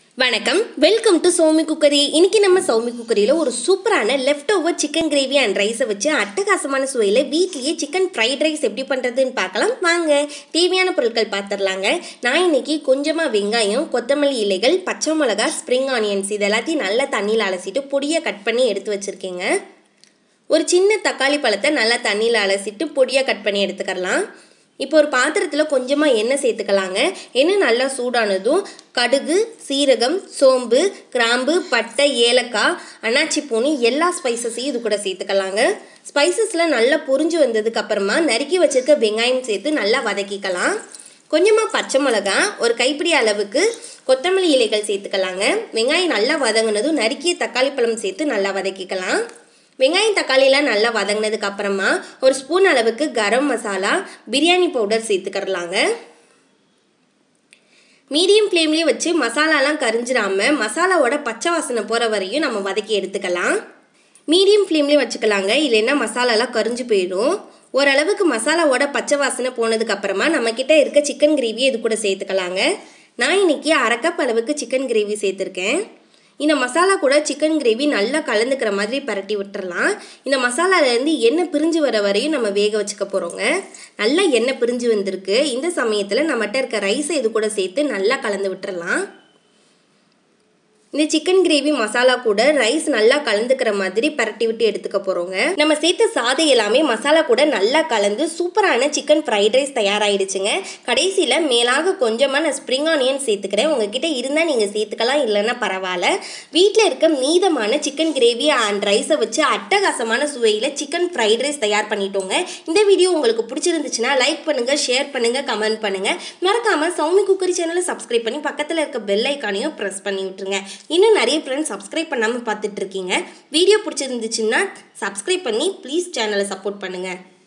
வணக்கம் welcome to Soumi cookery இன்னைக்கு நம்ம சௌமி குக்கரியில் ஒரு சூப்பரான left over chicken gravy and ரைஸை வச்சு அட்டகாசமான சுவையில் வீட்லேயே சிக்கன் ஃப்ரைட் ரைஸ் எப்படி பண்ணுறதுன்னு பார்க்கலாம் வாங்க தேவையான பொருட்கள் பார்த்துடலாங்க நான் இன்னைக்கு கொஞ்சமாக வெங்காயம் கொத்தமல்லி இலைகள் பச்சை மிளகா ஸ்ப்ரிங் ஆனியன்ஸ் இது எல்லாத்தையும் நல்லா தண்ணியில் அலசிட்டு பொடியை கட் பண்ணி எடுத்து வச்சுருக்கேங்க ஒரு சின்ன தக்காளி பழத்தை நல்லா தண்ணியில் அலசிட்டு பொடியாக கட் பண்ணி எடுத்துக்கலாம் இப்போ ஒரு பாத்திரத்தில் கொஞ்சமாக எண்ணெய் சேர்த்துக்கலாங்க எண்ணெய் நல்லா சூடானதும் கடுகு சீரகம் சோம்பு கிராம்பு பட்டை ஏலக்காய் அன்னாச்சி பூனி எல்லா ஸ்பைசஸையும் இது கூட சேர்த்துக்கலாங்க ஸ்பைசஸில் நல்லா பொரிஞ்சு வந்ததுக்கு அப்புறமா நறுக்கி வச்சிருக்க வெங்காயம் சேர்த்து நல்லா வதக்கிக்கலாம் கொஞ்சமாக பச்சை மிளகா ஒரு கைப்பிடி அளவுக்கு கொத்தமல்லி இலைகள் சேர்த்துக்கலாங்க வெங்காயம் நல்லா வதங்கினதும் நறுக்கிய தக்காளி பழம் சேர்த்து நல்லா வதக்கிக்கலாம் வெங்காயம் தக்காளிலாம் நல்லா வதங்கினதுக்கு அப்புறமா ஒரு ஸ்பூன் அளவுக்கு கரம் மசாலா பிரியாணி பவுடர் சேர்த்துக்கிறலாங்க மீடியம் ஃப்ளேம்லேயே வச்சு மசாலாலாம் கரிஞ்சிடாம மசாலாவோட பச்சை வாசனை போகிற வரையும் நம்ம வதக்கி எடுத்துக்கலாம் மீடியம் ஃப்ளேம்லேயே வச்சுக்கலாங்க இல்லைன்னா மசாலாலாம் கரிஞ்சு போயிடும் ஓரளவுக்கு மசாலாவோட பச்சை வாசனை போனதுக்கு அப்புறமா நம்மக்கிட்ட இருக்க சிக்கன் கிரேவி இது கூட சேர்த்துக்கலாங்க நான் இன்னைக்கு அரை கப் அளவுக்கு சிக்கன் கிரேவி சேர்த்துருக்கேன் இந்த மசாலா கூட சிக்கன் கிரேவி நல்லா கலந்துக்கிற மாதிரி பரட்டி விட்டுறலாம் இந்த மசாலாலேருந்து எண்ணெய் பிரிஞ்சு வர வரையும் நம்ம வேக வச்சுக்க போகிறோங்க நல்லா எண்ணெய் பிரிஞ்சு வந்திருக்கு இந்த சமயத்தில் நம்மகிட்ட இருக்க ரைஸை இது கூட சேர்த்து நல்லா கலந்து விட்டுறலாம் இந்த சிக்கன் கிரேவி மசாலா கூட ரைஸ் நல்லா கலந்துக்கிற மாதிரி பரட்டி விட்டு எடுத்துக்க போகிறோங்க நம்ம சேர்த்த சாதம் எல்லாமே மசாலா கூட நல்லா கலந்து சூப்பரான சிக்கன் ஃப்ரைட் ரைஸ் தயாராகிடுச்சுங்க கடைசியில் மேலாக கொஞ்சமாக நான் ஸ்ப்ரிங் ஆனியன் சேர்த்துக்கிறேன் உங்ககிட்ட இருந்தால் நீங்கள் சேர்த்துக்கலாம் இல்லைன்னா பரவாயில்ல வீட்டில் இருக்க மீதமான சிக்கன் கிரேவி அண்ட் ரைஸை வச்சு அட்டகாசமான சுவையில் சிக்கன் ஃப்ரைட் ரைஸ் தயார் பண்ணிட்டோங்க இந்த வீடியோ உங்களுக்கு பிடிச்சிருந்துச்சுன்னா லைக் பண்ணுங்கள் ஷேர் பண்ணுங்கள் கமெண்ட் பண்ணுங்கள் மறக்காமல் சௌமி குக்கரி சேனலை சப்ஸ்கிரைப் பண்ணி பக்கத்தில் இருக்க பெல் ஐக்கானையும் ப்ரெஸ் பண்ணி விட்டுருங்க இன்னும் நிறைய ஃப்ரெண்ட்ஸ் சப்ஸ்கிரைப் பண்ணாமல் பார்த்துட்டு இருக்கீங்க வீடியோ பிடிச்சிருந்துச்சுன்னா சப்ஸ்கிரைப் பண்ணி ப்ளீஸ் சேனலை சப்போர்ட் பண்ணுங்கள்